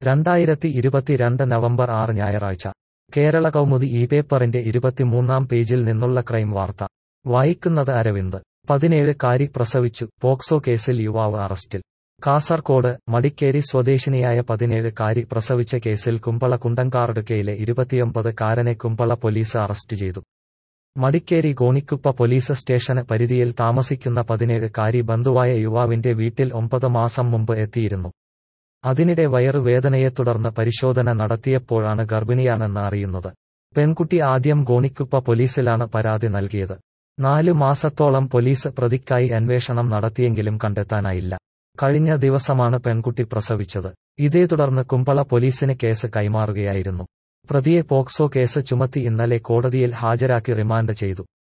രണ്ടായിരത്തി ഇരുപത്തിരണ്ട് നവംബർ ആറ് ഞായറാഴ്ച കേരള കൗമുദി ഈ പേപ്പറിന്റെ ഇരുപത്തിമൂന്നാം പേജിൽ നിന്നുള്ള ക്രൈം വാർത്ത വായിക്കുന്നത് അരവിന്ദ് പതിനേഴ് കാരി പ്രസവിച്ചു പോക്സോ കേസിൽ യുവാവ് അറസ്റ്റിൽ കാസർകോട് മടിക്കേരി സ്വദേശിനിയായ പതിനേഴ് കാരി പ്രസവിച്ച കേസിൽ കുമ്പള കുണ്ടങ്കാർടുക്കയിലെ ഇരുപത്തിയൊമ്പത് കാരനെ കുമ്പള പോലീസ് അറസ്റ്റ് ചെയ്തു മടിക്കേരി ഗോണിക്കുപ്പ പോലീസ് സ്റ്റേഷന് പരിധിയിൽ താമസിക്കുന്ന പതിനേഴ് കാരി ബന്ധുവായ യുവാവിന്റെ വീട്ടിൽ ഒമ്പത് മാസം മുമ്പ് എത്തിയിരുന്നു അതിനിടെ വയറുവേദനയെ തുടർന്ന് പരിശോധന നടത്തിയപ്പോഴാണ് ഗർഭിണിയാണെന്ന് അറിയുന്നത് പെൺകുട്ടി ആദ്യം ഗോണിക്കുപ്പ പോലീസിലാണ് പരാതി നൽകിയത് നാലു മാസത്തോളം പോലീസ് പ്രതിക്കായി അന്വേഷണം നടത്തിയെങ്കിലും കണ്ടെത്താനായില്ല കഴിഞ്ഞ ദിവസമാണ് പെൺകുട്ടി പ്രസവിച്ചത് ഇതേ തുടർന്ന് കുമ്പള പോലീസിന് കേസ് കൈമാറുകയായിരുന്നു പ്രതിയെ പോക്സോ കേസ് ചുമത്തി ഇന്നലെ കോടതിയിൽ ഹാജരാക്കി റിമാൻഡ് ചെയ്തു